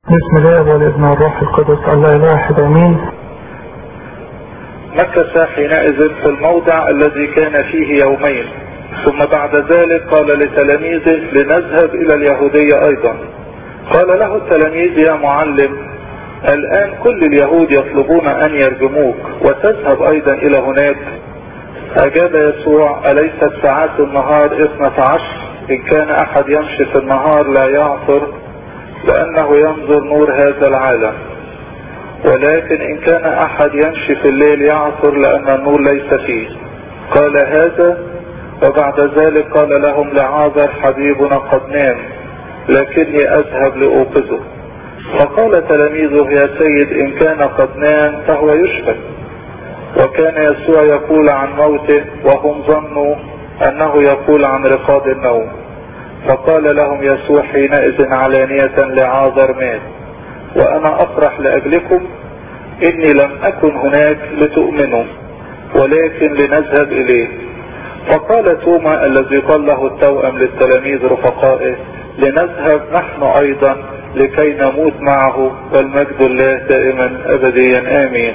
بسم الله والابن والروح القدس الله اله واحد امين مكث حينئذ في الموضع الذي كان فيه يومين ثم بعد ذلك قال لتلاميذه لنذهب الى اليهودية ايضا قال له التلاميذ يا معلم الان كل اليهود يطلبون ان يرجموك وتذهب ايضا الى هناك اجاب يسوع اليست ساعات النهار اثنة عشر ان كان احد يمشي في النهار لا يعثر لانه ينظر نور هذا العالم ولكن ان كان احد يمشي في الليل يعثر لان النور ليس فيه قال هذا وبعد ذلك قال لهم لعاذر حبيبنا قد نام لكني اذهب لاوقظه فقال تلاميذه يا سيد ان كان قد نام فهو يشفى وكان يسوع يقول عن موته وهم ظنوا انه يقول عن رقاد النوم فقال لهم يسوع حينئذ علانية لعاذر مات وانا افرح لاجلكم اني لم اكن هناك لتؤمنوا ولكن لنذهب اليه فقال توما الذي قال له التوأم للتلاميذ رفقائه لنذهب نحن ايضا لكي نموت معه والمجد الله دائما ابديا امين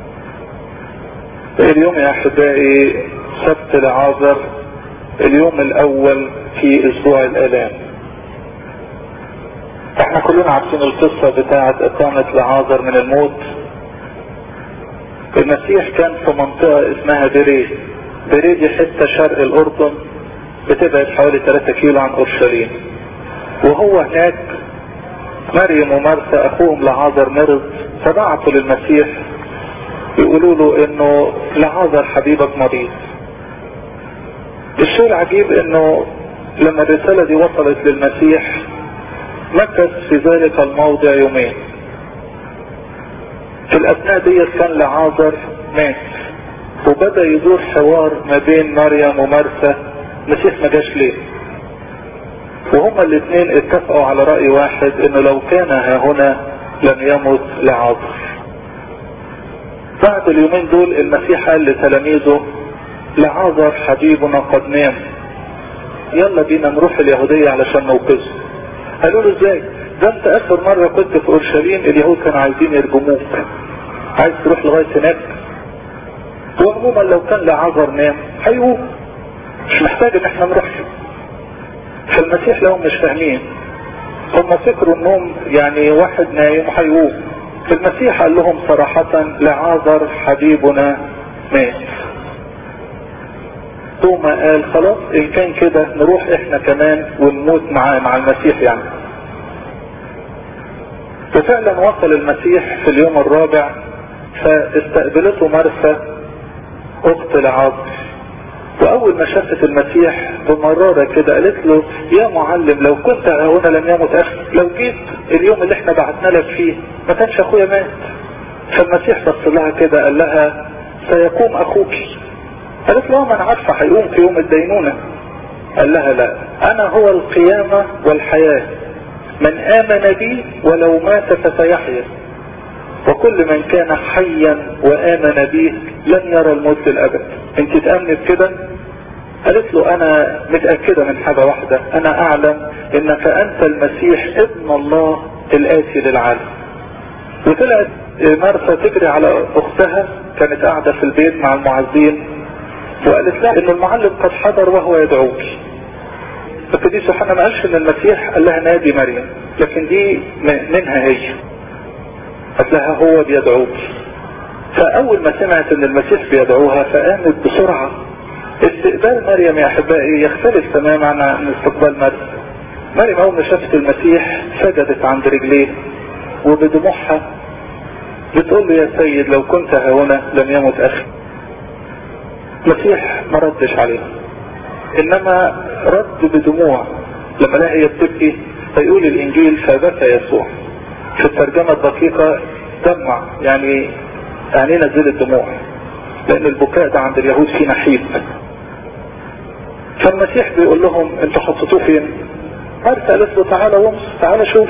اليوم يا احبائي سبت العازر اليوم الاول في اسبوع الالام احنا كلنا عارفين القصة بتاعت اقامة لعازر من الموت المسيح كان في منطقة اسمها بريد بريد دي حتة شرق الاردن بتبعد حوالي 3 كيلو عن اورشليم وهو هناك مريم ومرثى اخوهم لعازر مرض فبعثوا للمسيح يقولوا له انه لعازر حبيبك مريض الشيء العجيب انه لما الرسالة دي وصلت للمسيح مكث في ذلك الموضع يومين في الاثناء ديت كان لعازر مات وبدأ يدور حوار ما بين مريم ومرثى المسيح ما جاش ليه وهما الاثنين اتفقوا على رأي واحد انه لو كان ها هنا لم يمت لعازر بعد اليومين دول المسيح قال لتلاميذه لعازر حبيبنا قد نام يلا بينا نروح اليهودية علشان نوقظه قالوا له ازاي ده انت اخر مرة كنت في اورشليم اليهود كانوا عايزين يرجموك عايز تروح لغاية هناك وعموما لو كان لعازر نام هيقوم مش محتاج ان احنا نروح فالمسيح لهم مش فاهمين هم فكروا انهم يعني واحد نايم هيقوم فالمسيح قال لهم صراحة لعازر حبيبنا مات توما قال خلاص ان كان كده نروح احنا كمان ونموت معاه مع المسيح يعني وفعلا وصل المسيح في اليوم الرابع فاستقبلته مرثى اخت لعازر واول ما شافت المسيح بمرارة كده قالت له يا معلم لو كنت هنا لم يمت اخي لو جيت اليوم اللي احنا بعتنا لك فيه ما كانش اخويا مات فالمسيح بص لها كده قال لها سيقوم اخوك قالت له ما انا عارفه هيقوم في يوم الدينونة قال لها لا انا هو القيامة والحياة من امن بي ولو مات فسيحيا وكل من كان حيا وامن به لن يرى الموت للابد انت تأمني بكده قالت له انا متأكدة من حاجة واحدة انا اعلم انك انت المسيح ابن الله الاتي للعالم وطلعت مرسى تجري على اختها كانت قاعدة في البيت مع المعزين وقالت لها ان المعلم قد حضر وهو يدعوك فدي سبحانه ما قالش ان المسيح قال لها نادي مريم لكن دي منها هي قالت لها هو بيدعوك فاول ما سمعت ان المسيح بيدعوها فقامت بسرعة استقبال مريم يا احبائي يختلف تماما عن استقبال مريم مريم اول ما شافت المسيح سجدت عند رجليه وبدموعها بتقول له يا سيد لو كنت هنا لم يمت اخي المسيح ما ردش عليها انما رد بدموع لما لها هي بتبكي فيقول الانجيل فبكى يسوع في الترجمة الدقيقة دمع يعني يعني نزلت دموع لان البكاء ده عند اليهود فيه نحيب فالمسيح بيقول لهم انتوا حطيتوه فين مرت قالت له تعالى ومس تعالى شوف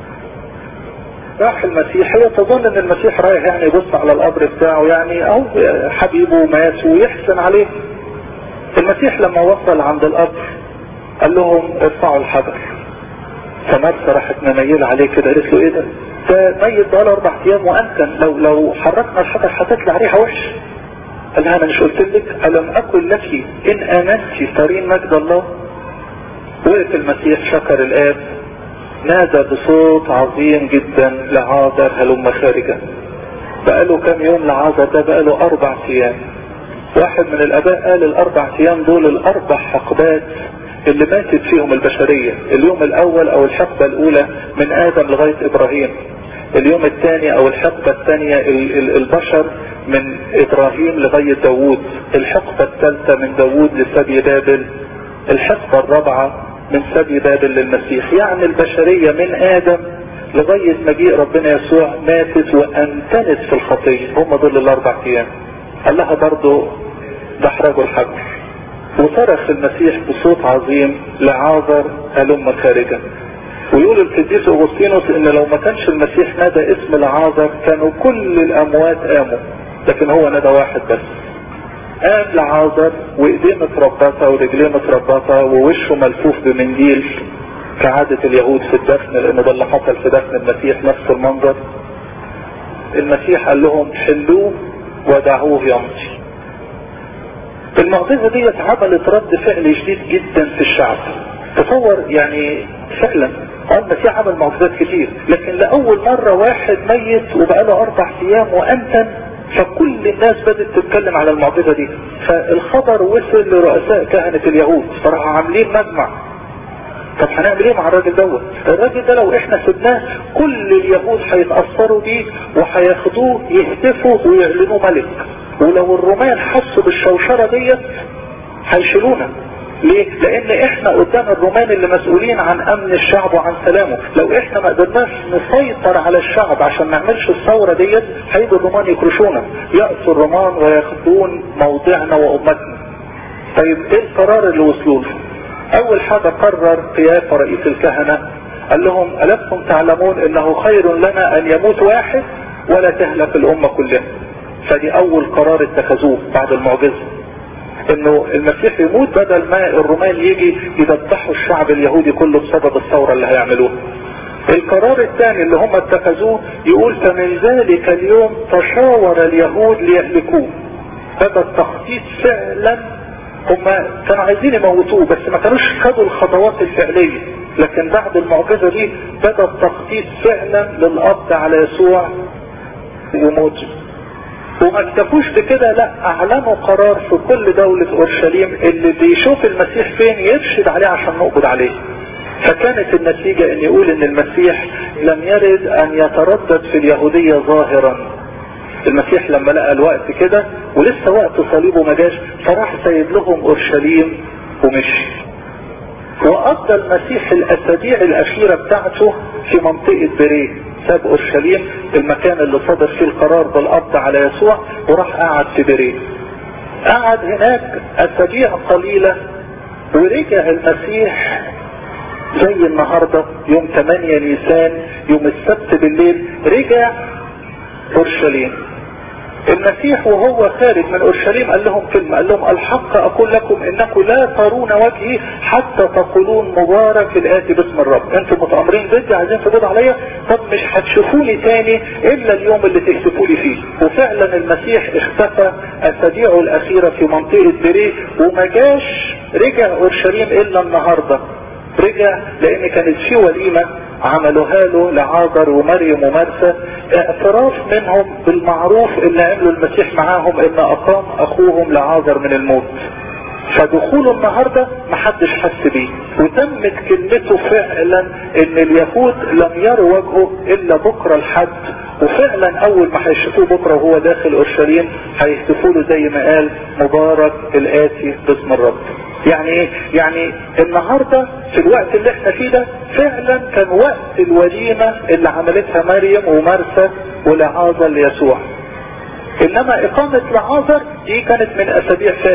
راح المسيح هي تظن ان المسيح رايح يعني يبص على القبر بتاعه يعني او حبيبه مات ويحسن عليه المسيح لما وصل عند القبر قال لهم ارفعوا الحجر فمرسى راحت منيلة عليه كده قالت له ايه ده ميت بقاله اربع ايام وانتن لو لو حركنا الحجر هتطلع ريحه وحش قال لها انا مش قلت لك الم اقل لك ان امنت ترين مجد الله وقف المسيح شكر الاب نادى بصوت عظيم جدا لعازر هلم خارجا بقاله كم يوم لعازر ده بقاله اربع ايام واحد من الاباء قال الاربع ايام دول الاربع حقبات اللي ماتت فيهم البشرية اليوم الاول او الحقبة الاولى من ادم لغاية ابراهيم اليوم الثاني او الحقبة الثانية البشر من ابراهيم لغاية داوود الحقبة الثالثة من داوود لسبي بابل الحقبة الرابعة من سبي بابل للمسيح يعني البشرية من ادم لغاية مجيء ربنا يسوع ماتت وانتنت في الخطية هم دول الاربع ايام قال لها برضو دحرجوا الحجر وصرخ المسيح بصوت عظيم لعازر هلم خارجا ويقول القديس اغسطينوس ان لو ما كانش المسيح نادى اسم لعازر كانوا كل الاموات قاموا لكن هو نادى واحد بس قام لعازر وايديه متربطه ورجليه متربطه ووشه ملفوف بمنديل كعادة اليهود في الدفن لان ده اللي حصل في دفن المسيح نفس المنظر المسيح قال لهم حلوه ودعوه يمضي المعجزة دي عملت رد فعل شديد جدا في الشعب تصور يعني فعلا المسيح عمل معجزات كتير لكن لأول مرة واحد ميت وبقاله أربع أيام وأنتن فكل الناس بدأت تتكلم على المعجزة دي فالخبر وصل لرؤساء كهنة اليهود فراحوا عاملين مجمع طب هنعمل ايه مع الراجل دوت الراجل ده لو احنا سبناه كل اليهود هيتأثروا بيه وهياخدوه يهتفوا ويعلنوه ملك ولو الرومان حسوا بالشوشرة ديت هيشيلونا ليه؟ لان احنا قدام الرومان اللي مسؤولين عن امن الشعب وعن سلامه لو احنا ما قدرناش نسيطر على الشعب عشان ما نعملش الثورة ديت هيجوا الرومان يكرشونا يأسوا الرومان وياخدون موضعنا وامتنا طيب ايه القرار اللي وصلوا له اول حاجة قرر قيافة رئيس الكهنة قال لهم ألستم تعلمون انه خير لنا ان يموت واحد ولا تهلك الامة كلها فدي اول قرار اتخذوه بعد المعجزة انه المسيح يموت بدل ما الرومان يجي يذبحوا الشعب اليهودي كله بسبب الثورة اللي هيعملوها القرار الثاني اللي هم اتخذوه يقول فمن ذلك اليوم تشاور اليهود ليهلكوه هذا التخطيط فعلا هم كانوا عايزين يموتوه بس ما كانوش خدوا الخطوات الفعلية لكن بعد المعجزة دي بدأ التخطيط فعلا للقبض على يسوع وموته وما اكتفوش بكده لا اعلنوا قرار في كل دولة اورشليم اللي بيشوف المسيح فين يرشد عليه عشان نقبض عليه فكانت النتيجة ان يقول ان المسيح لم يرد ان يتردد في اليهودية ظاهرا المسيح لما لقى الوقت كده ولسه وقت صليبه ما جاش فراح سايب لهم اورشليم ومشي وقضى المسيح الاسابيع الاخيرة بتاعته في منطقة بريه ساب اورشليم المكان اللي صدر فيه القرار بالقبض على يسوع وراح قعد في بريه قعد هناك اسابيع قليلة ورجع المسيح زي النهاردة يوم 8 نيسان يوم السبت بالليل رجع اورشليم المسيح وهو خارج من اورشليم قال لهم كلمة قال لهم الحق اقول لكم انكم لا ترون وجهي حتى تقولون مبارك الاتي باسم الرب انتم متامرين ضدي عايزين تقولوا عليا طب مش هتشوفوني تاني الا اليوم اللي تهتفوا لي فيه وفعلا المسيح اختفى اسابيعه الاخيرة في منطقة بريه وما جاش رجع اورشليم الا النهاردة رجع لان كانت في وليمة عملوها له لعازر ومريم ومرسى اعتراف منهم بالمعروف اللي عملوا المسيح معاهم ان اقام اخوهم لعازر من الموت فدخوله النهاردة محدش حس بيه وتمت كلمته فعلا ان اليهود لم يروا وجهه الا بكرة الحد وفعلا اول ما هيشوفوه بكرة وهو داخل اورشليم هيهتفوا له زي ما قال مبارك الاتي باسم الرب يعني ايه يعني النهاردة في الوقت اللي احنا فيه ده فعلا كان وقت الوليمة اللي عملتها مريم ومرسى ولعازر ليسوع انما اقامة لعازر دي كانت من اسابيع فاتت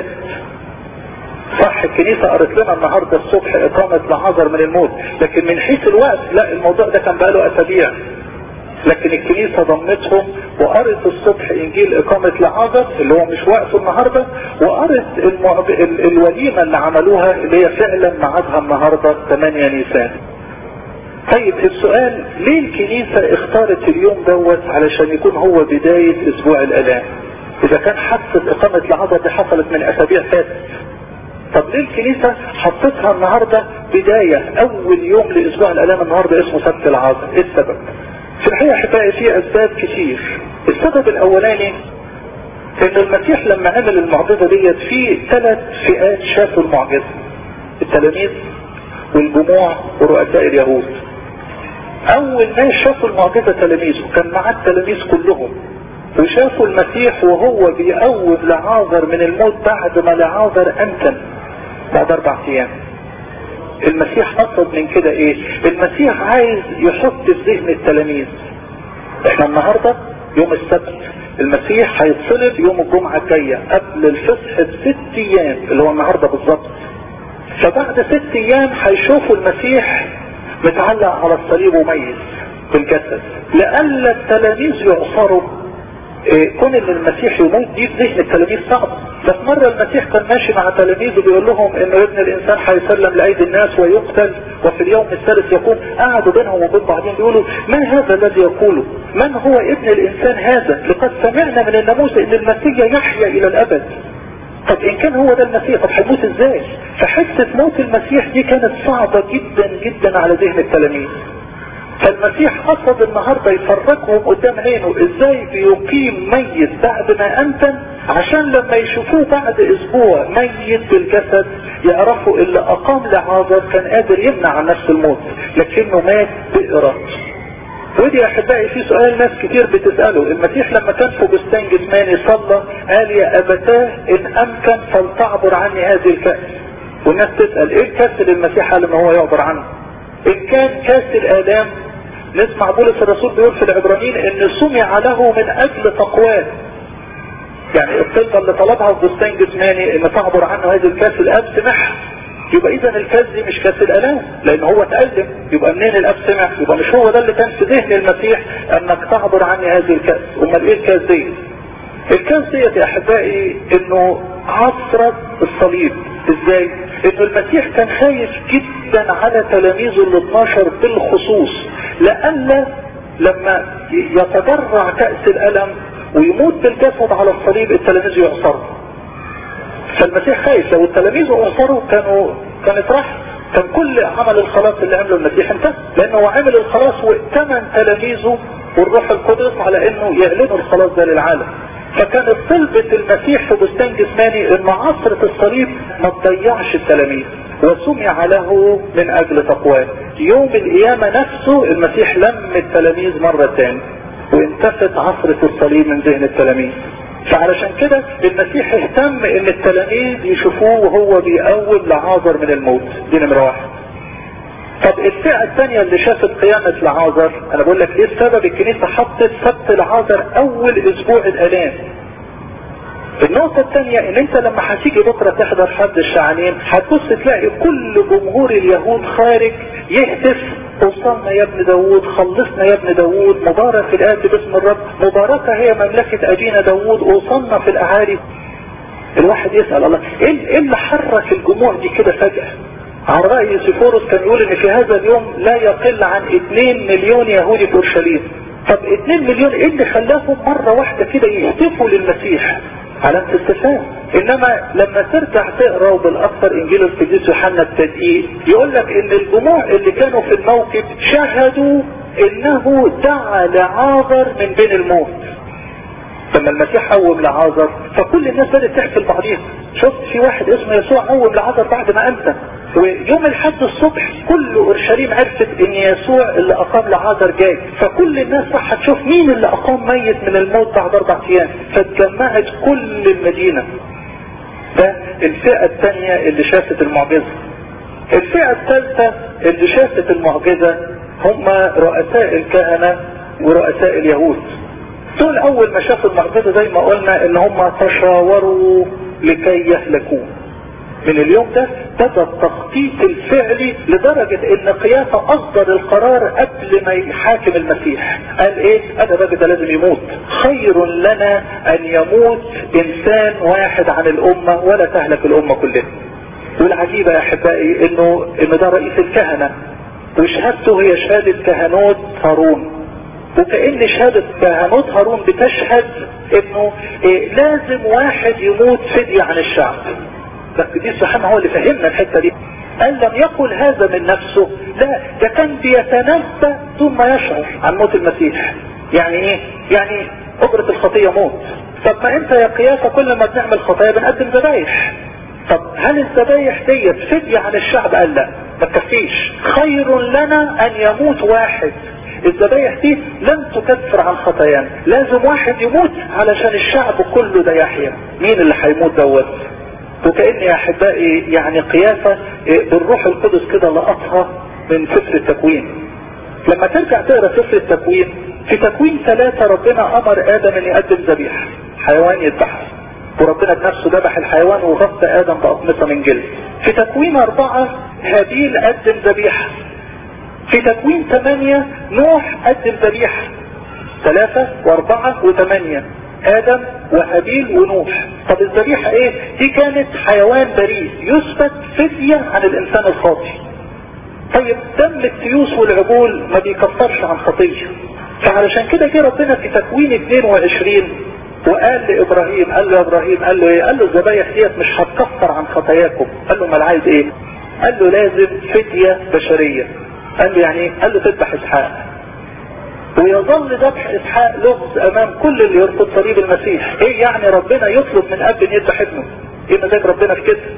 صح الكنيسة قرت لنا النهاردة الصبح اقامة لعازر من الموت لكن من حيث الوقت لا الموضوع ده كان بقاله اسابيع لكن الكنيسة ضمتهم وقرت الصبح انجيل اقامة لعازر اللي هو مش وقته النهاردة وقرت المعب... الوليمة اللي عملوها اللي هي فعلا ميعادها النهاردة 8 نيسان طيب السؤال ليه الكنيسة اختارت اليوم دوت علشان يكون هو بداية اسبوع الالام اذا كان حادثة اقامة العذر دي حصلت من اسابيع فاتت طب ليه الكنيسة حطتها النهاردة بداية اول يوم لاسبوع الالام النهاردة اسمه سبت العذر ايه السبب في الحقيقة احبائي في اسباب كتير السبب الاولاني ان المسيح لما عمل المعجزة ديت في ثلاث فئات شافوا المعجزة التلاميذ والجموع ورؤساء اليهود اول ناس شافوا المعجزة تلاميذه كان معاه التلاميذ كلهم وشافوا المسيح وهو بيقوم لعازر من الموت بعد ما لعازر انتن بعد اربع ايام المسيح قصد من كده ايه المسيح عايز يحط في ذهن التلاميذ احنا النهاردة يوم السبت المسيح هيتصلب يوم الجمعة الجاية قبل الفصح بست ايام اللي هو النهاردة بالظبط فبعد ست ايام هيشوفوا المسيح متعلق على الصليب وميت بالجسد لألا التلاميذ يعصروا إيه كون ان المسيح يموت دي في ذهن التلاميذ صعب بس مرة المسيح كان ماشي مع تلاميذه بيقول لهم ان ابن الانسان هيسلم لايدي الناس ويقتل وفي اليوم الثالث يقوم قعدوا بينهم وبين بعضهم بيقولوا ما هذا الذي يقوله من هو ابن الانسان هذا لقد سمعنا من الناموس ان المسيح يحيا الى الابد طب ان كان هو ده المسيح طب هيموت ازاي فحسة موت المسيح دي كانت صعبة جدا جدا على ذهن التلاميذ فالمسيح قصد النهاردة يفرجهم قدام عينه ازاي بيقيم ميت بعد ما انتن عشان لما يشوفوه بعد اسبوع ميت بالجسد يعرفوا اللي اقام لعازر كان قادر يمنع عن نفس الموت لكنه مات بارادته ودي يا احبائي في سؤال ناس كتير بتسأله المسيح لما كان في بستان جسماني صلى قال يا ابتاه ان امكن فلتعبر عني هذه الكأس والناس تسأل ايه الكأس اللي المسيح قال ان هو يعبر عنه ان كان كأس الالام نسمع بولس الرسول بيقول في العبرانيين ان سمع له من اجل تقواه يعني الطلبة اللي طلبها في بستان جسماني ان تعبر عنه هذه الكأس الاب سمعها يبقى اذا الكاس دي مش كاس الالام لان هو تألم يبقى منين الاب سمع يبقى مش هو ده اللي كان في ذهن المسيح انك تعبر عني هذه الكاس امال ايه الكاس دي الكاس ديت يا احبائي انه عصرت الصليب ازاي انه المسيح كان خايف جدا على تلاميذه ال 12 بالخصوص لألا لما يتجرع كأس الالم ويموت بالجسد على الصليب التلاميذ يعصروا فالمسيح خايف لو التلاميذ اعصروا كانوا كانت راح كان كل عمل الخلاص اللي عمله المسيح انتهى لانه عمل الخلاص وائتمن تلاميذه والروح القدس على انه يعلنوا الخلاص ده للعالم فكانت طلبة المسيح في بستان جسماني ان عصرة الصليب ما تضيعش التلاميذ وسمع له من اجل تقواه يوم القيامة نفسه المسيح لم التلاميذ مرة تاني وانتفت عصرة الصليب من ذهن التلاميذ فعلشان كده المسيح اهتم ان التلاميذ يشوفوه وهو بيقوم لعازر من الموت دي نمرة واحد طب الفئة الثانية اللي شافت قيامة لعازر انا بقول لك ايه السبب الكنيسة حطت سبت لعازر اول اسبوع الالام النقطة الثانية ان انت لما هتيجي بكرة تحضر حد الشعانين هتبص تلاقي كل جمهور اليهود خارج يهتف وصلنا يا ابن داوود خلصنا يا ابن داوود مبارك الآتي باسم الرب مباركة هي مملكة أبينا داوود وصلنا في الأعالي الواحد يسأل الله ايه اللي حرك الجموع دي كده فجأة على رأي سيفورس كان يقول ان في هذا اليوم لا يقل عن 2 مليون يهودي في اورشليم طب 2 مليون ايه اللي خلاهم مرة واحدة كده يهتفوا للمسيح علامة استفهام انما لما ترجع تقرا وبالاكثر انجيل القديس يوحنا التدقيق يقول لك ان الجموع اللي كانوا في الموكب شهدوا انه دعا لعازر من بين الموت لما المسيح قوم لعازر فكل الناس بدات تحكي لبعضيها شفت في واحد اسمه يسوع قوم لعازر بعد ما انت ويوم الحد الصبح كل اورشليم عرفت ان يسوع اللي اقام لعازر جاي فكل الناس راح تشوف مين اللي اقام ميت من الموت بعد اربع ايام فاتجمعت كل المدينه ده الفئه الثانيه اللي شافت المعجزه الفئه الثالثه اللي شافت المعجزه هم رؤساء الكهنه ورؤساء اليهود دول اول ما شافوا المعجزه زي ما قلنا ان هم تشاوروا لكي يهلكوه من اليوم ده بدا التخطيط الفعلي لدرجة ان قيافة اصدر القرار قبل ما يحاكم المسيح قال ايه انا الراجل ده لازم يموت خير لنا ان يموت انسان واحد عن الامة ولا تهلك الامة كلها والعجيبة يا احبائي انه ان ده رئيس الكهنة وشهادته هي شهادة كهنوت هارون وكأن شهادة كهنوت هارون بتشهد انه إيه لازم واحد يموت فدية عن الشعب بس دي سبحانه هو اللي فهمنا الحتة دي قال لم يقل هذا من نفسه لا ده كان بيتنبأ ثم يشعر عن موت المسيح يعني ايه يعني اجرة الخطية موت طب ما انت يا قياسة كل ما بنعمل خطايا بنقدم ذبايح طب هل الذبايح ديت فدية عن الشعب قال لا ما تكفيش خير لنا ان يموت واحد الذبايح دي لن تكفر عن خطايانا لازم واحد يموت علشان الشعب كله ده يحيا مين اللي هيموت دوت وكأن يا احبائي يعني قياسة بالروح القدس كده لقطها من سفر التكوين لما ترجع تقرا سفر التكوين في تكوين ثلاثة ربنا امر ادم ان يقدم ذبيحة حيوان يذبحه وربنا بنفسه ذبح الحيوان وغطى ادم بأقمصة من جلد في تكوين اربعة هابيل قدم ذبيحة في تكوين ثمانية نوح قدم ذبيحة ثلاثة واربعة وثمانية ادم وهابيل ونوح طب الذبيحة ايه دي كانت حيوان بريء يثبت فدية عن الانسان الخاطئ طيب دم التيوس والعجول ما بيكفرش عن خطية فعلشان كده جه ربنا في تكوين 22 وقال لابراهيم قال له يا ابراهيم قال له ايه قال له الذبايح ديت مش هتكفر عن خطاياكم قال له امال عايز ايه قال له لازم فدية بشرية قال له يعني ايه قال له تذبح اسحاق ويظل ذبح اسحاق لغز امام كل اللي يرفض صليب المسيح ايه يعني ربنا يطلب من اب ان يذبح ابنه ايه مزاج ربنا في كده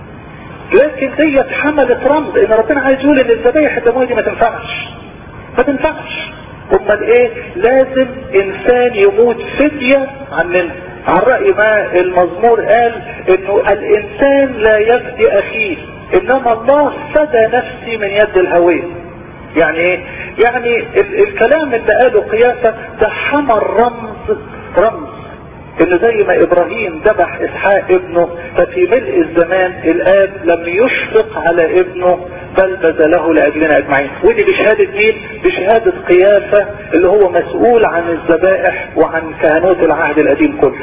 لكن ديت حملت رمز ان ربنا عايز يقول ان الذبايح الدمويه دي ما تنفعش ما تنفعش امال ايه لازم انسان يموت فدية عننا عن رأي ما المزمور قال انه الانسان لا يفدي اخيه انما الله فدى نفسي من يد الهوية يعني ايه يعني ال الكلام اللي قاله قياسة ده حمل رمز رمز ان زي ما ابراهيم ذبح اسحاق ابنه ففي ملء الزمان الاب لم يشفق على ابنه بل بذله لاجلنا اجمعين ودي بشهادة مين بشهادة قياسة اللي هو مسؤول عن الذبائح وعن كهنوت العهد القديم كله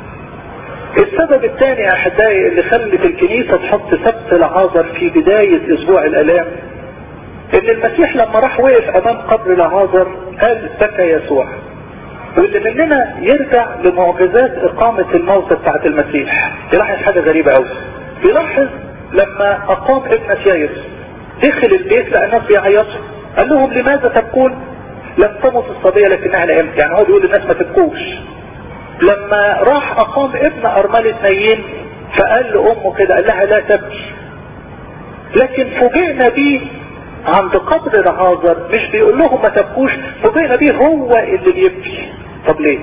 السبب الثاني يا احبائي اللي خلت الكنيسة تحط سبت العازر في بداية اسبوع الالام ان المسيح لما راح وقف امام قبر العازر قال بكى يسوع واللي مننا يرجع لمعجزات اقامة الموتى بتاعت المسيح يلاحظ حاجة غريبة قوي يلاحظ لما اقام ابن سيايس دخل البيت لقى الناس بيعيطوا قال لهم لماذا تبكون لم تمت الصبية لكنها نائمة يعني هو بيقول للناس ما تبكوش لما راح اقام ابن ارملة نايين فقال لامه كده قال لها لا تبكي لكن فوجئنا بيه عند قبر العازر مش بيقول لهم ما تبكوش فوجئنا بيه هو اللي بيبكي طب ليه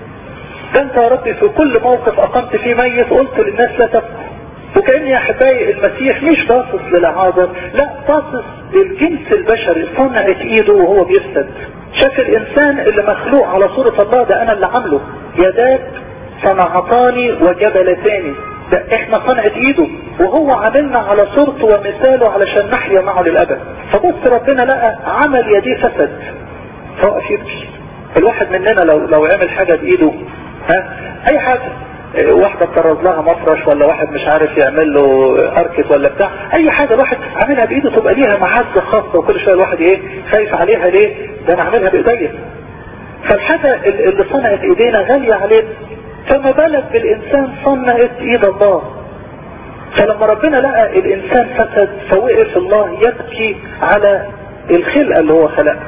ده انت يا ربي في كل موقف اقمت فيه ميت قلت للناس لا تبكوا وكأن يا احبائي المسيح مش باصص للعازر لا باصص للجنس البشري صنعت ايده وهو بيفسد شاف الانسان اللي مخلوق على صورة الله ده انا اللي عامله يدات صنعتاني وجبلتاني ده احنا صنعت ايده وهو عاملنا على صورته ومثاله علشان نحيا معه للابد فبص ربنا لقى عمل يديه فسد فوقف يبكي الواحد مننا لو لو عمل حاجة بايده ها اي حاجة واحدة تطرز لها مفرش ولا واحد مش عارف يعمل له اركس ولا بتاع اي حاجة الواحد عاملها بايده تبقى ليها معزة خاصة وكل شوية الواحد ايه خايف عليها ليه ده انا عاملها بايديا فالحاجة اللي صنعت ايدينا غالية علينا فما بالك بالانسان صنعت ايد الله فلما ربنا لقى الانسان فسد فوقف الله يبكي على الخلقة اللي هو خلقها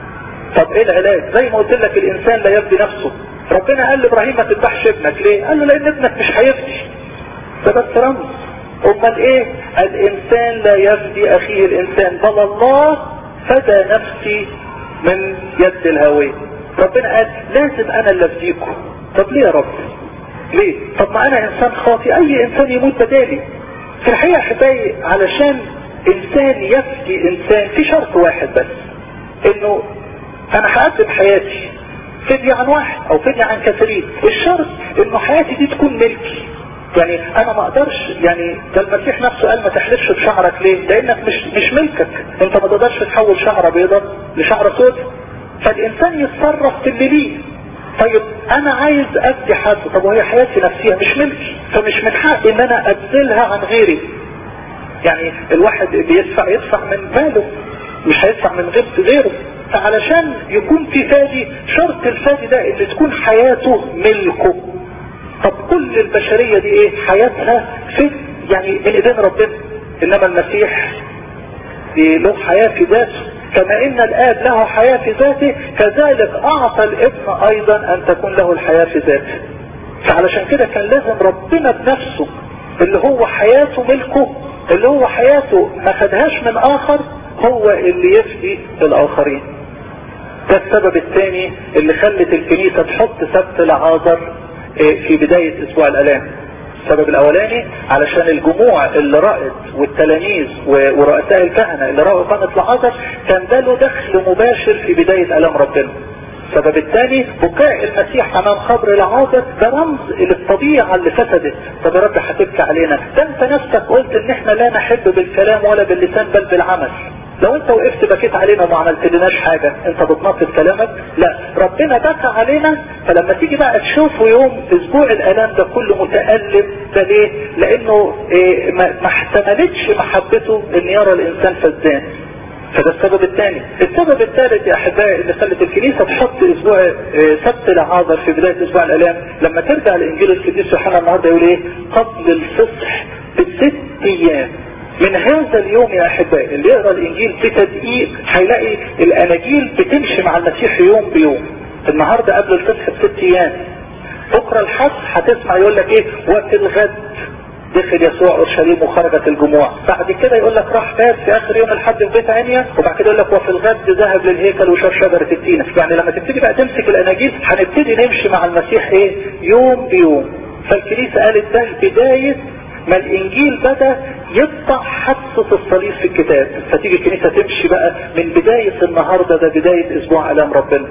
طب ايه العلاج زي ما قلت لك الانسان لا يبدي نفسه ربنا قال لابراهيم ما تذبحش ابنك ليه قال له لان ابنك مش هيفدي ده بس رمز امال ايه الانسان لا يفدي اخيه الانسان بل الله فدى نفسي من يد الهوية ربنا قال لازم انا اللي افديكم طب ليه يا رب ليه طب ما انا انسان خاطئ اي انسان يموت بدالي في الحقيقة احبائي علشان انسان يفدي انسان في شرط واحد بس انه انا هقدم حياتي فدية عن واحد او فدية عن كثيرين الشرط انه حياتي دي تكون ملكي يعني انا ما اقدرش يعني ده المسيح نفسه قال ما تحلفش بشعرك ليه لانك مش مش ملكك انت ما تقدرش تحول شعره بيضة لشعر سود فالانسان يتصرف في اللي ليه طيب انا عايز ادي حد طب وهي حياتي نفسها مش ملكي فمش من حقي ان انا ابذلها عن غيري يعني الواحد بيدفع يدفع من ماله مش هيدفع من غير غيره فعلشان يكون في فادي شرط الفادي ده ان تكون حياته ملكه طب كل البشرية دي ايه حياتها في يعني من ايدين ربنا انما المسيح دي له حياة في ذاته كما ان الاب له حياة في ذاته كذلك اعطى الابن ايضا ان تكون له الحياة في ذاته فعلشان كده كان لازم ربنا بنفسه اللي هو حياته ملكه اللي هو حياته ما خدهاش من اخر هو اللي يفدي الاخرين ده السبب الثاني اللي خلت الكنيسة تحط سبت العازر في بداية اسبوع الالام السبب الاولاني علشان الجموع اللي رأت والتلاميذ ورؤساء الكهنة اللي رأوا قامة العازر كان ده له دخل مباشر في بداية الام ربنا السبب الثاني بكاء المسيح امام قبر العازر ده رمز للطبيعة اللي فسدت طب يا رب هتبكي علينا ده انت نفسك قلت ان احنا لا نحب بالكلام ولا باللسان بل بالعمل لو انت وقفت بكيت علينا وما عملتلناش حاجة انت بتنطط كلامك لا ربنا بكى علينا فلما تيجي بقى تشوفه يوم اسبوع الالام ده كله متألم ده ليه لانه ايه ما احتملتش محبته ان يرى الانسان فزان فده السبب الثاني السبب الثالث يا احبائي اللي خلت الكنيسة تحط اسبوع سبت العازر في بداية اسبوع الالام لما ترجع لانجيل القديس يوحنا النهارده يقول ايه قبل الفصح بست ايام من هذا اليوم يا احبائي اللي يقرا الانجيل بتدقيق هيلاقي الاناجيل بتمشي مع المسيح يوم بيوم النهارده قبل الفصح بست ايام بكره الحد هتسمع يقول لك ايه وقت الغد دخل يسوع اورشليم وخرجت الجموع بعد كده يقول لك راح فات في اخر يوم الحد في بيت عنيا وبعد كده يقول لك وفي الغد ذهب للهيكل وشاف شجره التين يعني لما تبتدي بقى تمسك الاناجيل هنبتدي نمشي مع المسيح ايه يوم بيوم فالكنيسه قالت ده بدايه ما الانجيل بدا يقطع حادثه الصليب في الكتاب فتيجي الكنيسه تمشي بقى من بدايه النهارده ده بدايه اسبوع الام ربنا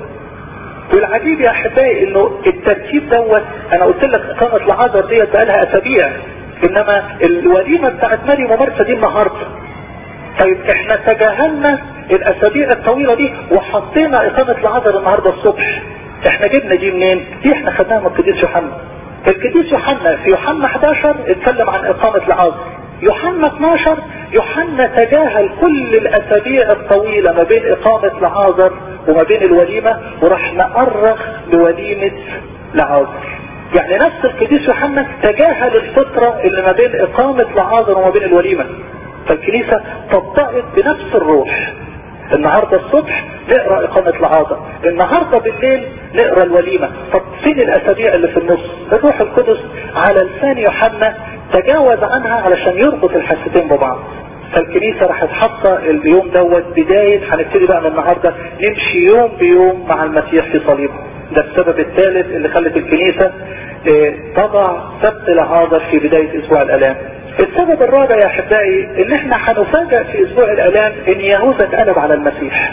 والعجيب يا احبائي انه الترتيب دوت انا قلت لك اقامه العذر ديت بقى لها اسابيع انما الوليمه بتاعت مريم ومرسى دي النهارده طيب احنا تجاهلنا الاسابيع الطويله دي وحطينا اقامه العذر النهارده الصبح احنا جبنا دي منين؟ دي احنا خدناها من القديس يوحنا القديس يوحنا في يوحنا 11 اتكلم عن اقامه العذر يوحنا 12 يوحنا تجاهل كل الاسابيع الطويلة ما بين اقامة العازر وما بين الوليمة وراح مأرخ لوليمة العازر يعني نفس القديس يوحنا تجاهل الفترة اللي ما بين اقامة العازر وما بين الوليمة فالكنيسة طبقت بنفس الروح النهاردة الصبح نقرأ إقامة العازر النهاردة بالليل نقرأ الوليمة طب فين الأسابيع اللي في النص الروح القدس على لسان يوحنا تجاوز عنها علشان يربط الحاجتين ببعض فالكنيسة راح تحط اليوم دوت بداية هنبتدي بقى من النهاردة نمشي يوم بيوم مع المسيح في صليبه ده السبب الثالث اللي خلت الكنيسة تضع سبت العازر في بداية اسبوع الالام السبب الرابع يا احبائي ان احنا هنفاجئ في اسبوع الالام ان يهوذا اتقلب على المسيح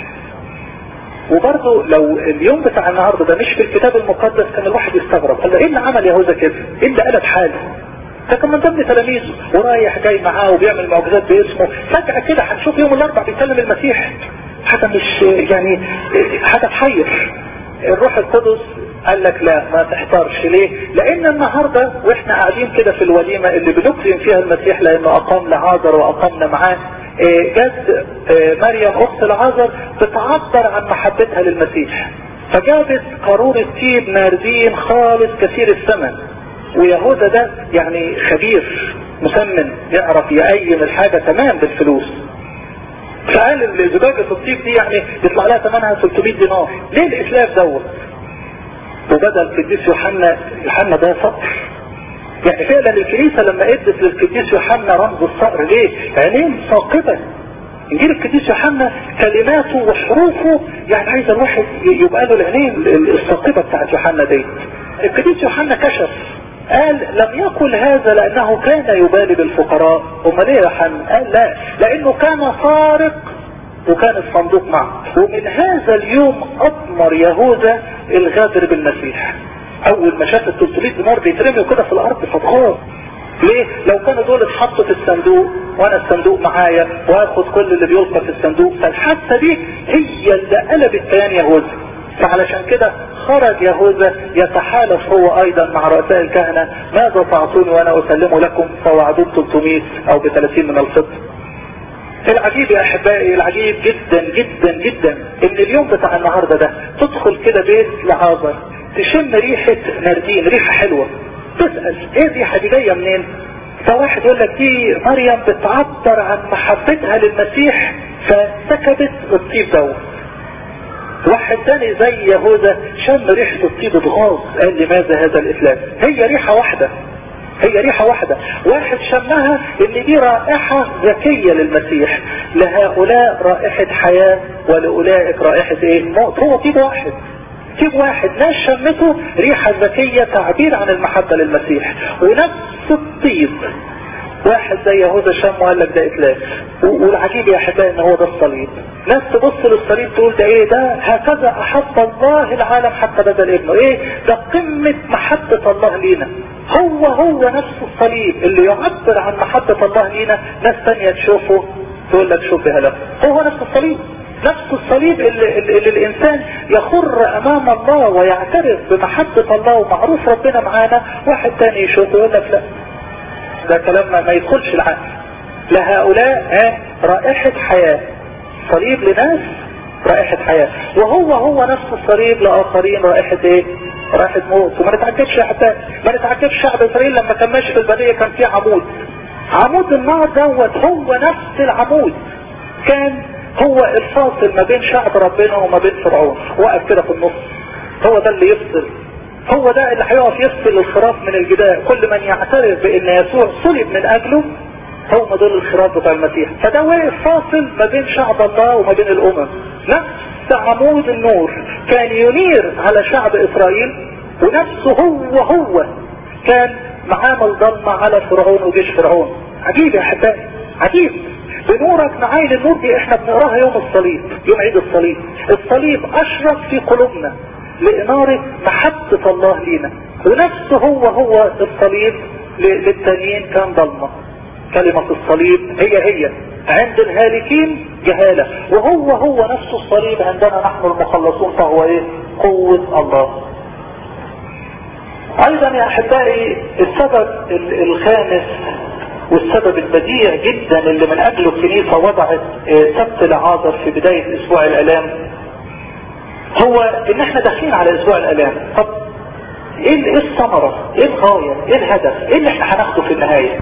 وبرضه لو اليوم بتاع النهارده ده مش في الكتاب المقدس كان الواحد يستغرب قال له ايه اللي عمل يهوذا كده؟ ايه اللي قلب حاله؟ ده كان من ضمن تلاميذه ورايح جاي معاه وبيعمل معجزات باسمه فجأة كده هنشوف يوم الاربع بيكلم المسيح حاجة مش يعني حاجة تحير الروح القدس قال لك لا ما تحتارش ليه لان النهاردة واحنا قاعدين كده في الوليمة اللي بنكرم فيها المسيح لانه اقام لعازر واقمنا معاه جت مريم اخت العازر بتعبر عن محبتها للمسيح فجابت قارورة طيب ناردين خالص كثير الثمن ويهوذا ده يعني خبير مسمن يعرف يقيم الحاجة تمام بالفلوس فقال زجاجة الطيب دي يعني يطلع لها ثمنها 300 دينار ليه الاسلاف دوت وبدأ القديس يوحنا يوحنا ده صقر يعني فعلا الكنيسة لما ادت للقديس يوحنا رمز الصقر ليه عينين ثاقبة انجيل القديس يوحنا كلماته وحروفه يعني عايز الواحد يبقى له العينين الثاقبة بتاعت يوحنا دي القديس يوحنا كشف قال لم يقل هذا لانه كان يبالي بالفقراء امال ايه يا يوحنا قال لا لانه كان سارق وكان الصندوق معه ومن هذا اليوم اضمر يهوذا الغادر بالمسيح اول ما شاف ال 300 دينار بيترموا كده في الارض فاتخاف ليه لو كانوا دول اتحطوا في الصندوق وانا الصندوق معايا واخد كل اللي بيلقى في الصندوق فالحادثه دي هي اللي قلبت كيان يهوذا فعلشان كده خرج يهوذا يتحالف هو ايضا مع رؤساء الكهنه ماذا تعطوني وانا اسلم لكم فوعدوه 300 او ب 30 من الفضه العجيب يا احبائي العجيب جدا جدا جدا ان اليوم بتاع النهاردة ده تدخل كده بيت لعازر تشم ريحة ناردين ريحة حلوة تسأل ايه الريحة دي جاية منين فواحد يقول لك دي مريم بتعبر عن محبتها للمسيح فسكبت الطيب دوت واحد تاني زي يهوذا شم ريحة الطيب اتغاظ قال لماذا هذا الإفلاس هي ريحة واحدة هي ريحة واحدة واحد شمها ان دي رائحة ذكية للمسيح لهؤلاء رائحة حياة ولأولئك رائحة ايه موت هو طيب واحد طيب واحد ناس شمته ريحة ذكية تعبير عن المحبة للمسيح ونفس الطيب واحد زي يهوذا شم وقال لك ده اتلاف والعجيب يا احبائي ان هو ده الصليب ناس تبص للصليب تقول ده ايه ده هكذا احب الله العالم حتى بذل ابنه ايه ده قمة محبة الله لينا هو هو نفس الصليب اللي يعبر عن محبة الله لينا ناس تانية تشوفه تقول لك شبه له هو نفس الصليب نفس الصليب اللي, اللي الانسان يخر امام الله ويعترف بمحبة الله ومعروف ربنا معانا واحد تاني يشوفه يقول لك لا ده كلام ما يدخلش العقل لهؤلاء ها رائحة حياة صليب لناس رائحة حياة وهو هو نفس الصليب لآخرين رائحة ايه رائحة موت وما نتعجبش يا حتى ما نتعجبش شعب اسرائيل لما كان ماشي في البرية كان في عمود عمود النار دوت هو نفس العمود كان هو الفاصل ما بين شعب ربنا وما بين فرعون وقف كده في النص هو ده اللي يفصل هو ده اللي هيقف يفصل الخراف من الجدال كل من يعترف بان يسوع صلب من اجله هم دول الخراف بتاع المسيح فده واقف فاصل ما بين شعب الله وما بين الامم نفس عمود النور كان ينير على شعب اسرائيل ونفسه هو هو كان معامل ضلمة على فرعون وجيش فرعون عجيب يا احبائي عجيب بنورك نعاين النور دي احنا بنقراها يوم الصليب يوم عيد الصليب الصليب اشرق في قلوبنا لإنارة محبة الله لينا ونفسه هو هو الصليب للتانيين كان ضلمة كلمة الصليب هي هي عند الهالكين جهالة وهو هو نفس الصليب عندنا نحن المخلصون فهو ايه قوة الله ايضا يا احبائي السبب الخامس والسبب البديع جدا اللي من اجله الكنيسة وضعت سبت العاذر في بداية اسبوع الالام هو ان احنا داخلين على اسبوع الالام طب ايه الثمرة ايه الغاية ايه الهدف ايه اللي احنا هناخده في النهاية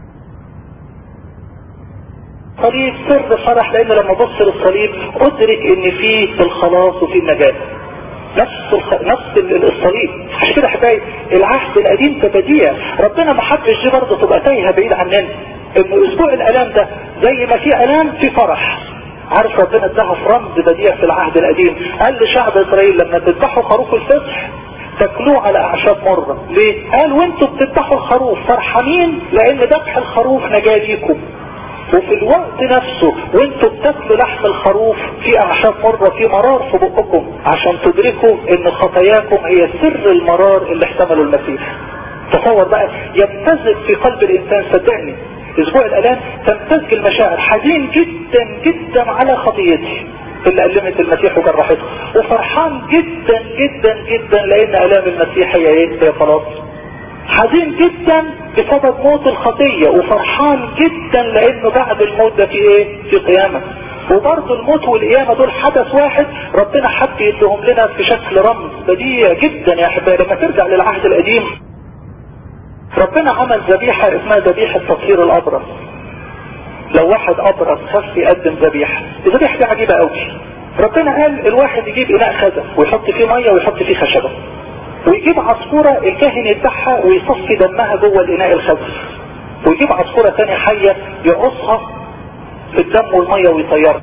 صليب سر فرح لان لما بص للصليب ادرك ان فيه الخلاص وفيه النجاة نفس الخ... نفس الصليب عشان كده احبائي العهد القديم كبديع ربنا ما حبش دي برضه تبقى تايهه بعيد عننا ان اسبوع الالام ده زي ما في الام في فرح عارف ربنا اداها في رمز بديع في العهد القديم قال لشعب اسرائيل لما تذبحوا خروف الفصح تاكلوه على اعشاب مرة ليه قال وانتوا بتذبحوا الخروف فرحانين لان ذبح الخروف نجاة ليكم وفي الوقت نفسه وانتوا بتاكلوا لحم الخروف في اعشاب مرة في مرار في بقكم عشان تدركوا ان خطاياكم هي سر المرار اللي احتمله المسيح تصور بقى يمتزج في قلب الانسان صدقني اسبوع الالام تمتزج المشاعر حزين جدا جدا على خطيتي اللي ألمت المسيح وجرحته وفرحان جدا جدا جدا لان الام المسيح هي ايه هي خلاص حزين جدا بسبب موت الخطية وفرحان جدا لانه بعد الموت ده في ايه في قيامة وبرضه الموت والقيامة دول حدث واحد ربنا حب يديهم لنا في شكل رمز بديع جدا يا احبائي لما ترجع للعهد القديم ربنا عمل ذبيحة اسمها ذبيحة تطهير الابرص لو واحد ابرص خف يقدم ذبيحة الذبيحة دي عجيبة قوي ربنا قال الواحد يجيب اناء خزف ويحط فيه مية ويحط فيه خشبة ويجيب عصفورة الكاهن يذبحها ويصفي دمها جوه الاناء الخزف ويجيب عصفورة ثانية حية يقصها في الدم والمية ويطيرها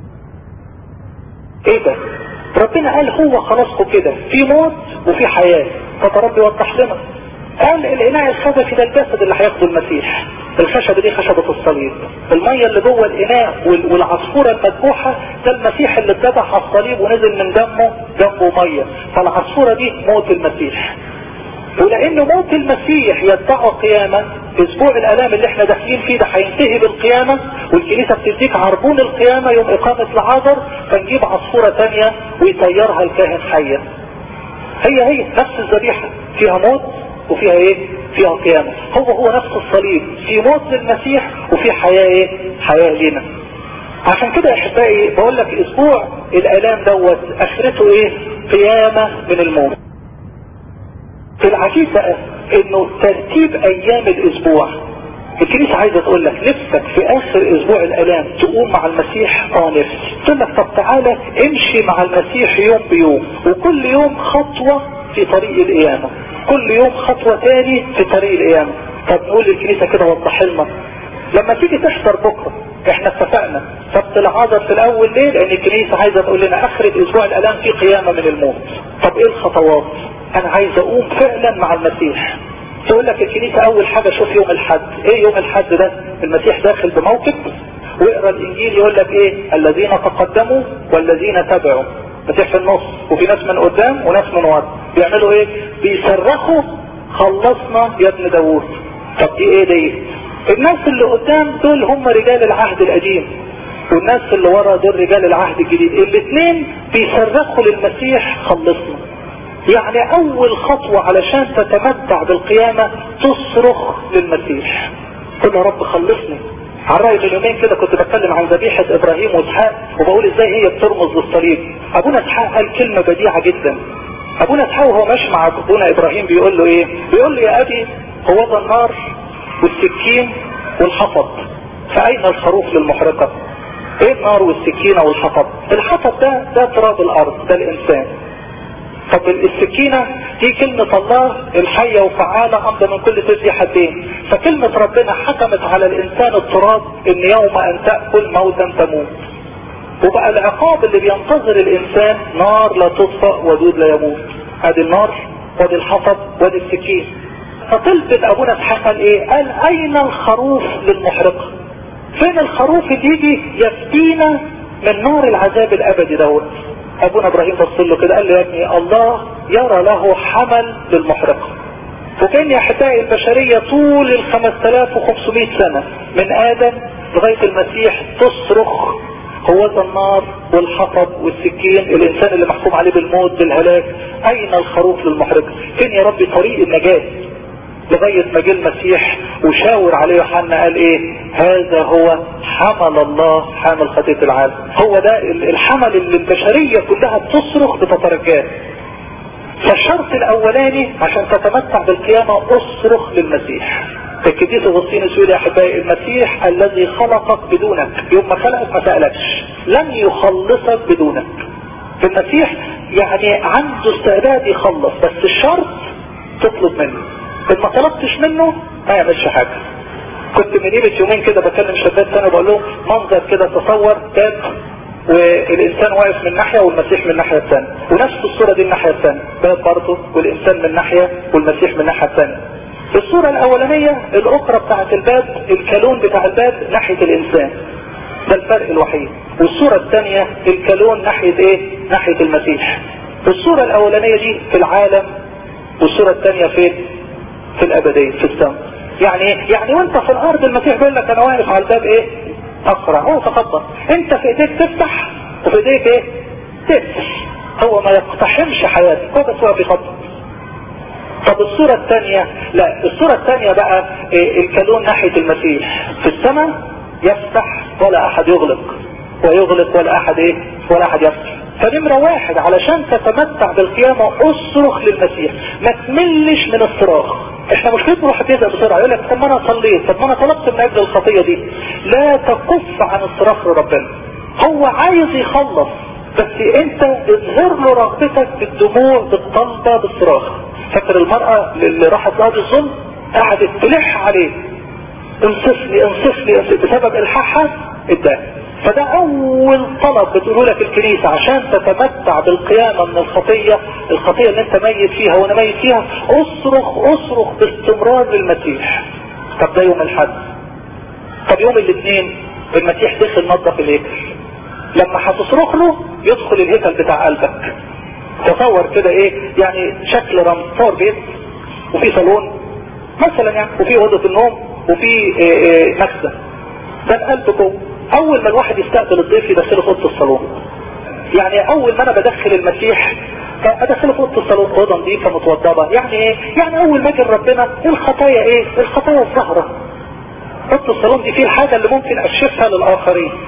ايه ده ربنا قال هو خلاصكم كده في موت وفي حياة طب ربي وضح لنا قال الاناء الخزفي ده الجسد اللي هياخده المسيح الخشبة دي خشبة الصليب المية اللي جوه الاناء والعصفورة المذبوحة ده المسيح اللي اتذبح على الصليب ونزل من دمه جنبه مية فالعصفورة دي موت المسيح ولان موت المسيح يدعى قيامة اسبوع الالام اللي احنا داخلين فيه ده هينتهي بالقيامة والكنيسة بتديك عربون القيامة يوم اقامة العذر فنجيب عصفورة تانية ويطيرها الكاهن حية هي هي نفس الذبيحة فيها موت وفيها ايه فيها قيامة هو هو نفس الصليب في موت للمسيح وفي حياة ايه حياة لنا عشان كده يا احبائي بقول لك اسبوع الالام دوت اخرته ايه قيامة من الموت العجيب بقى انه ترتيب ايام الاسبوع الكنيسة عايزة تقول لك نفسك في اخر اسبوع الالام تقوم مع المسيح اه نفسي تقول لك طب تعالى امشي مع المسيح يوم بيوم وكل يوم خطوة في طريق القيامة كل يوم خطوة تاني في طريق القيامة طب نقول للكنيسة كده وضح لنا لما تيجي تحضر بكرة احنا اتفقنا سبت العذر في الاول ليه لان الكنيسة عايزة تقول لنا اخر الاسبوع الالام في قيامة من الموت طب ايه الخطوات انا عايز اقوم فعلا مع المسيح تقول لك الكنيسة اول حاجة شوف يوم الحد ايه يوم الحد ده المسيح داخل بموقف واقرا الانجيل يقول لك ايه الذين تقدموا والذين تبعوا المسيح في النص وفي ناس من قدام وناس من ورا بيعملوا ايه بيصرخوا خلصنا يا ابن داوود طب دي ايه دي الناس اللي قدام دول هم رجال العهد القديم والناس اللي ورا دول رجال العهد الجديد الاثنين بيصرخوا للمسيح خلصنا يعني اول خطوة علشان تتمتع بالقيامة تصرخ للمسيح قل يا رب خلصني على رأي من يومين كده كنت بتكلم عن ذبيحة ابراهيم واسحاق وبقول ازاي هي بترمز للصليب ابونا اسحاق قال كلمة بديعة جدا ابونا اسحاق وهو ماشي مع ابونا ابراهيم بيقول له ايه بيقول له يا ابي هو ذا النار والسكين والحطب فاين الخروف للمحرقة ايه النار والسكينة والحطب الحطب ده ده تراب الارض ده الانسان طب السكينة دي كلمة الله الحية وفعالة أمضى من كل تزي حدين فكلمة ربنا حكمت على الإنسان التراب إن يوم أن تأكل موتا تموت وبقى العقاب اللي بينتظر الإنسان نار لا تطفأ ودود لا يموت ادي النار وادي الحطب وادي السكين فطلبت أبونا اسحاق قال إيه قال أين الخروف للمحرقة فين الخروف اللي يجي يفدينا من نار العذاب الأبدي دوت ابونا ابراهيم بص له كده قال له يا ابني الله يرى له حمل للمحرقة وكان يا احبائي البشرية طول ال 5500 سنة من ادم لغاية المسيح تصرخ هو ذا النار والحطب والسكين الانسان اللي محكوم عليه بالموت بالهلاك اين الخروف للمحرقة فين يا ربي طريق النجاة لغاية ما جه المسيح وشاور عليه يوحنا قال ايه هذا هو حمل الله حامل خطية العالم هو ده الحمل اللي البشرية كلها بتصرخ بتترجاه فالشرط الاولاني عشان تتمتع بالقيامة اصرخ للمسيح الكديس اغسطينوس يقول يا احبائي المسيح الذي خلقك بدونك يوم ما خلقك ما سألكش لن يخلصك بدونك المسيح يعني عنده استعداد يخلص بس الشرط تطلب منه ان ما طلبتش منه ما يعملش حاجة كنت من قيمة يومين كده بكلم شباب تاني بقول لهم منظر كده تصور باب والانسان واقف من ناحية والمسيح من الناحية الثانية ونفس الصورة دي الناحية الثانية باب برضه والانسان من ناحية والمسيح من الناحية الثانية الصورة الاولانية الاخرى بتاعت الباب الكالون بتاع الباب ناحية الانسان ده الفرق الوحيد والصورة الثانية الكالون ناحية ايه ناحية المسيح الصورة الاولانية دي في العالم والصورة الثانية فين في الابدية في السماء يعني ايه يعني وانت في الارض المسيح بيقول لك انا واقف على الباب ايه اقرع هو تفضل انت في ايديك تفتح وفي ايديك ايه تقفل هو ما يقتحمش حياتك هو بس هو بيخطط طب الصورة الثانية لا الصورة الثانية بقى إيه الكالون ناحية المسيح في السماء يفتح ولا احد يغلق ويغلق ولا احد ايه ولا احد يفتح فنمرة واحد علشان تتمتع بالقيامة اصرخ للمسيح ما تملش من الصراخ احنا مشكلتنا الواحد يزهق بسرعة يقول لك طب ما انا صليت طب ما انا طلبت من اجل الخطية دي لا تكف عن الصراخ لربنا هو عايز يخلص بس انت اظهر له رغبتك بالدموع بالطلبة بالصراخ فاكر المرأة اللي راحت لقاضي الظلم قعدت تلح عليه انصفني انصفني انصفني بسبب الحاحة اداه فده اول طلب بتقوله لك الكنيسة عشان تتمتع بالقيامة من الخطية الخطية اللي انت ميت فيها وانا ميت فيها اصرخ اصرخ باستمرار للمسيح طب ده يوم الحد طب يوم الاثنين المسيح دخل نظف الهيكل لما هتصرخ له يدخل الهيكل بتاع قلبك تصور كده ايه يعني شكل رمز تصور بيت وفي صالون مثلا يعني وفي اوضه النوم وفي إيه إيه مخزن ده القلب جوه اول ما الواحد يستقبل الضيف يدخله في اوضه الصالون يعني اول ما انا بدخل المسيح ادخله في اوضه الصالون اوضه نظيفه متوضبه يعني ايه يعني اول ما اجي ربنا الخطايا ايه الخطايا الظاهره اوضه الصالون دي فيه الحاجه اللي ممكن اكشفها للاخرين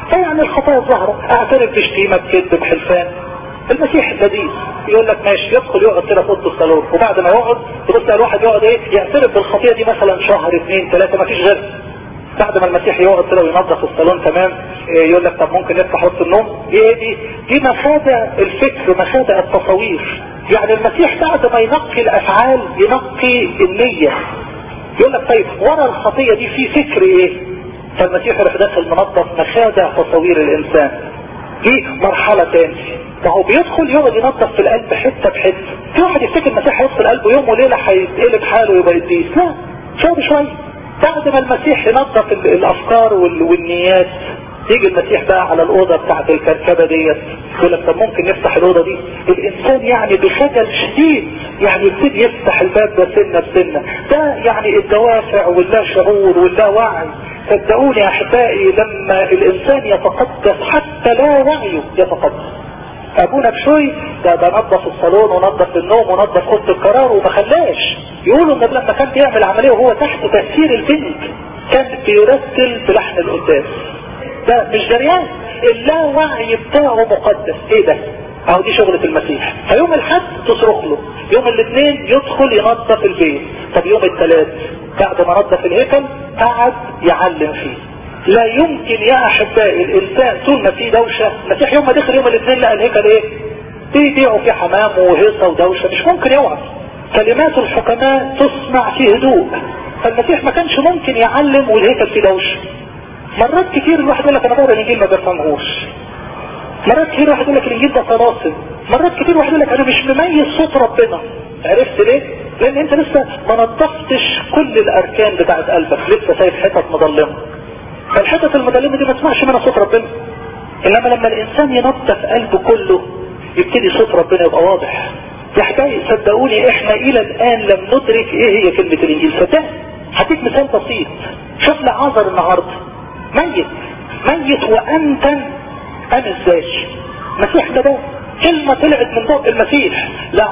فيعني الخطايا الظاهرة اعترف بشتيمة بكذب بحلفان المسيح اللذيذ يقول لك ماشي يدخل يقعد كده في اوضه الصالون وبعد ما يقعد تبص الواحد يقعد ايه يعترف بالخطيه دي مثلا شهر اثنين ثلاثه ما فيش غير بعد ما المسيح يقعد كده وينظف الصالون تمام إيه يقول لك طب ممكن نفتح اوضه النوم دي ايه دي دي مخادع الفكر مخادع التصاوير يعني المسيح بعد ما ينقي الافعال ينقي النيه يقول لك طيب ورا الخطيه دي في فكر ايه فالمسيح يروح داخل منظف مخادع تصاوير الانسان دي مرحله تاني فهو بيدخل يقعد ينظف في القلب حته بحته في واحد يفتكر المسيح هيدخل قلبه يوم وليله هيتقلب حاله ويبقى قديس لا شويه بشويه بعد ما المسيح ينظف الافكار والنيات يجي المسيح بقى على الاوضه بتاعت الكركبه ديت يقول لك طب ممكن نفتح الاوضه دي الانسان يعني بخجل شديد يعني يبتدي يفتح الباب ده سنه بسنه ده يعني الدوافع واللا شعور واللا وعي صدقوني يا احبائي لما الانسان يتقدس حتى لا وعيه يتقدس ابونا بشوي ده ده نظف الصالون ونظف النوم ونظف اوضه القرار وما خلاش يقولوا ان لما كان بيعمل عمليه وهو تحت تاثير البنت كان بيرتل بلحن القداس ده مش دريان اللاوعي بتاعه مقدس ايه ده اهو دي شغلة المسيح فيوم الحد تصرخ له يوم الاثنين يدخل ينظف البيت طب يوم الثلاث بعد ما نظف الهيكل قعد يعلم فيه لا يمكن يا احبائي الانسان طول ما فيه دوشة المسيح يوم ما دخل يوم الاثنين لقى الهيكل ايه بيبيعوا فيه حمام وهيصة ودوشة مش ممكن يوعظ كلمات الحكماء تصنع فيه هدوء فالمسيح ما كانش ممكن يعلم والهيكل فيه دوشة مرات كتير الواحد يقول لك انا بقرا الانجيل ما بفهمهوش مرات كتير واحد يقول لك الانجيل ده طلاسم مرات كتير واحد يقول لك انا مش مميز صوت ربنا عرفت ليه لان انت لسه ما نظفتش كل الاركان بتاعت قلبك لسه سايب حتت مظلمه فالحتت المظلمه دي ما تسمعش منها صوت ربنا انما لما الانسان ينظف قلبه كله يبتدي صوت ربنا يبقى واضح يا حبايبي صدقوني احنا الى الان لم ندرك ايه هي كلمه الانجيل صدق هديك مثال بسيط شوف لعازر النهارده ميت ميت وانتن قام ازاي مسيح ده ده كلمة طلعت من بق المسيح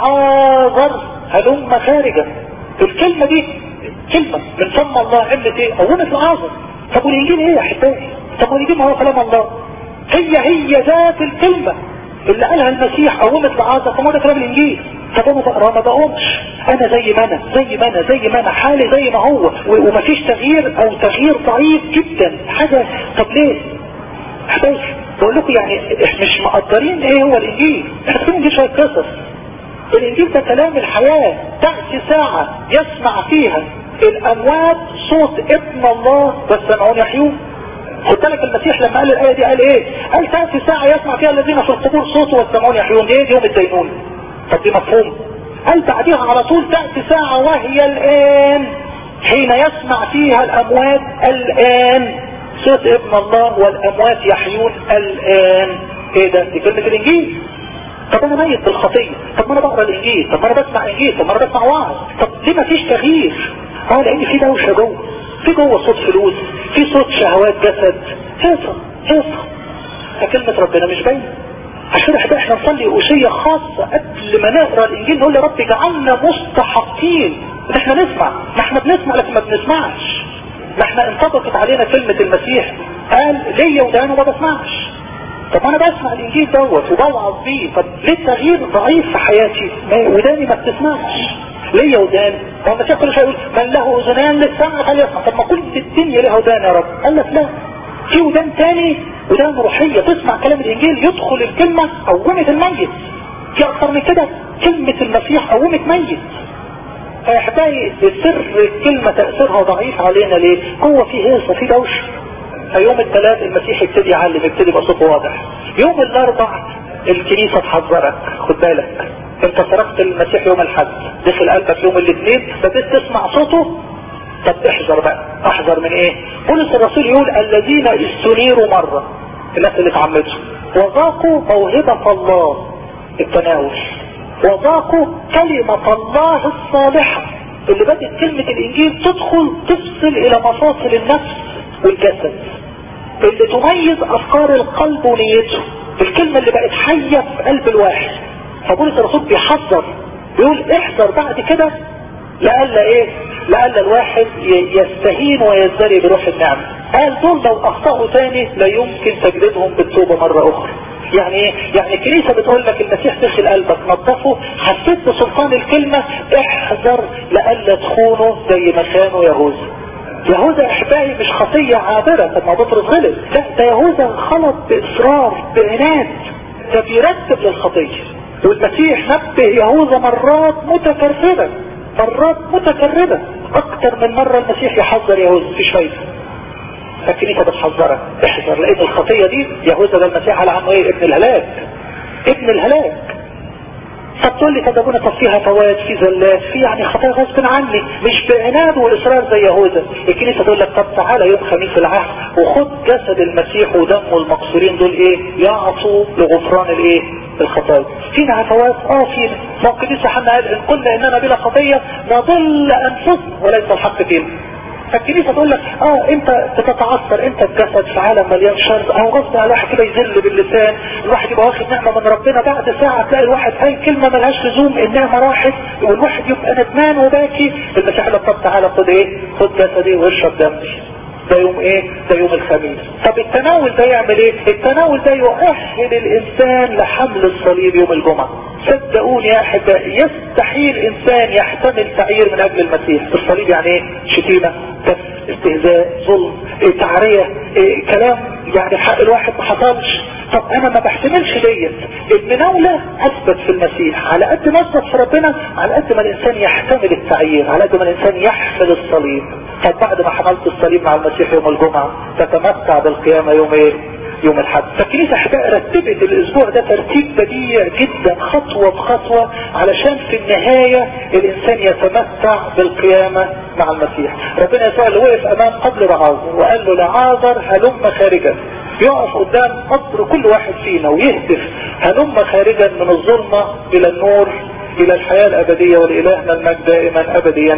لعازر هلم خارجا الكلمة دي كلمة من فم الله عملت ايه قومت لعازر طب والانجيل ايه يا حبايبي طب والانجيل ما هو كلام الله هي هي ذات الكلمة اللي قالها المسيح قومت لعازر طب ده كلام الانجيل طب انا بقرا ما بقومش انا زي ما انا زي ما انا زي ما انا حالي زي ما هو ومفيش تغيير او تغيير ضعيف جدا حاجة طب ليه حبايبي بقول لكم يعني مش مقدرين ايه هو الانجيل احنا بنقول دي شويه قصص الانجيل ده كلام الحياة تأتي ساعة يسمع فيها الاموات صوت ابن الله والسمعون يحيون خد بالك المسيح لما قال الايه دي قال ايه قال تأتي ساعة يسمع فيها الذين في القبور صوت والسمعون يحيون ايه دي يوم الدينون طب دي مفهوم قال بعديها على طول تأتي ساعة وهي الان حين يسمع فيها الاموات الان صوت ابن الله والاموات يحيون الان ايه ده دي كلمة الانجيل طب انا ميت بالخطية طب ما انا بقرا الانجيل طب ما انا بسمع انجيل طب ما انا بسمع وعظ طب ليه ما فيش تغيير اه لان في دوشة جوه في جوه صوت فلوس في صوت شهوات جسد هيصة هيصة فكلمة ربنا مش باينه عشان احنا احنا نصلي أوشية خاصة قبل ما نقرا الانجيل نقول يا رب اجعلنا مستحقين ان احنا نسمع ما احنا بنسمع لكن ما بنسمعش ما احنا انطبقت علينا كلمة المسيح قال ليا ودان وما بسمعش طب انا بسمع الانجيل دوت وبوعظ بيه طب ليه التغيير ضعيف في حياتي وداني ما بتسمعش ليا ودان هو المسيح كل شويه يقول من له اذنان للسمع فليسمع طب ما كل الدنيا لها ودان يا رب قال لك لا في ودان تاني ودان روحية تسمع كلام الانجيل يدخل الكلمة قومت الميت في اكتر من كده كلمة المسيح قومت ميت فيحتاج سر الكلمة تأثيرها ضعيف علينا ليه هو في هيصة في دوشة فيوم الثلاث المسيح يبتدي يعلم يبتدي يبقى صوته واضح يوم الاربع الكنيسة تحذرك خد بالك انت تركت المسيح يوم الحد دخل قلبك يوم الاثنين فبدت تسمع صوته طب احذر بقى احذر من ايه بولس الرسول يقول الذين استنيروا مرة الناس اللي اتعمدوا وذاقوا موهبة الله التناول وذاقوا كلمة الله الصالحة اللي بدأت كلمة الانجيل تدخل تفصل الى مفاصل النفس والجسد اللي تميز افكار القلب ونيته الكلمة اللي بقت حية في قلب الواحد فبولس الرسول بيحذر بيقول احذر بعد كده لألا ايه لأن الواحد يستهين ويزدري بروح النعمة قال دول لو اخطأوا تاني لا يمكن تجديدهم بالتوبة مرة اخرى يعني ايه؟ يعني الكنيسة بتقول لك المسيح دخل قلبك نظفه حسيت بسلطان الكلمة احذر لألا تخونه زي ما خانوا يهوذا يهوذا احبائي مش خطية عابرة طب ما بطرس غلط لا ده يهوذا خلط باصرار بعناد ده بيرتب للخطية والمسيح نبه يهوذا مرات متكررة مرات متكررة اكتر من مرة المسيح يحذر يهوذا مفيش فايدة الكنيسة بتحذرك احذر لان الخطية دي يهوذا ده المسيح على عنه ايه ابن الهلاك ابن الهلاك فتقول لي طب ابونا طب فيها فوات في زلات في يعني خطايا غصب عني مش بعناد واصرار زي يهوذا الكنيسه تقول لك طب تعالى يوم خميس العهد وخد جسد المسيح ودمه المقصورين دول ايه يعطوا لغفران الايه الخطايا فينا عفوات اه فينا ما القديس حنا قال ان قلنا اننا بلا خطيه نضل انفسنا وليس الحق فينا فالكنيسه تقول لك اه انت بتتعثر انت الجسد في عالم مليان شر او غصب على الواحد كده يذل باللسان الواحد يبقى واخد نعمه من ربنا بعد ساعه تلاقي الواحد قال كلمه ملهاش لزوم النعمه راحت والواحد يبقى ندمان وباكي المسيح لك طب تعالى خد ايه خد جسدي واشرب دمي ده يوم ايه ده يوم الخميس طب التناول ده يعمل ايه التناول ده يؤهل الانسان لحمل الصليب يوم الجمعة صدقوني يا احبائي يستحيل انسان يحتمل تعيير من اجل المسيح الصليب يعني ايه شتيمة كف استهزاء ظلم إيه تعرية إيه كلام يعني حق الواحد ما حصلش طب انا ما بحتملش ديت المناولة اثبت في المسيح على قد ما اثبت في ربنا على قد ما الانسان يحتمل التعيير على قد ما الانسان يحمل الصليب طب بعد ما حملت الصليب مع المسيح يوم الجمعة تتمتع بالقيامة يوم ايه يوم الحد فالكنيسة احباء رتبت الاسبوع ده ترتيب بديع جدا خطوة بخطوة علشان في النهاية الانسان يتمتع بالقيامة مع المسيح ربنا يسوع اللي وقف امام قبر لعازر وقال له لعازر هلم خارجا يقف قدام قبر كل واحد فينا ويهتف هلم خارجا من الظلمة الى النور الى الحياة الابدية ولإلهنا المجد دائما ابديا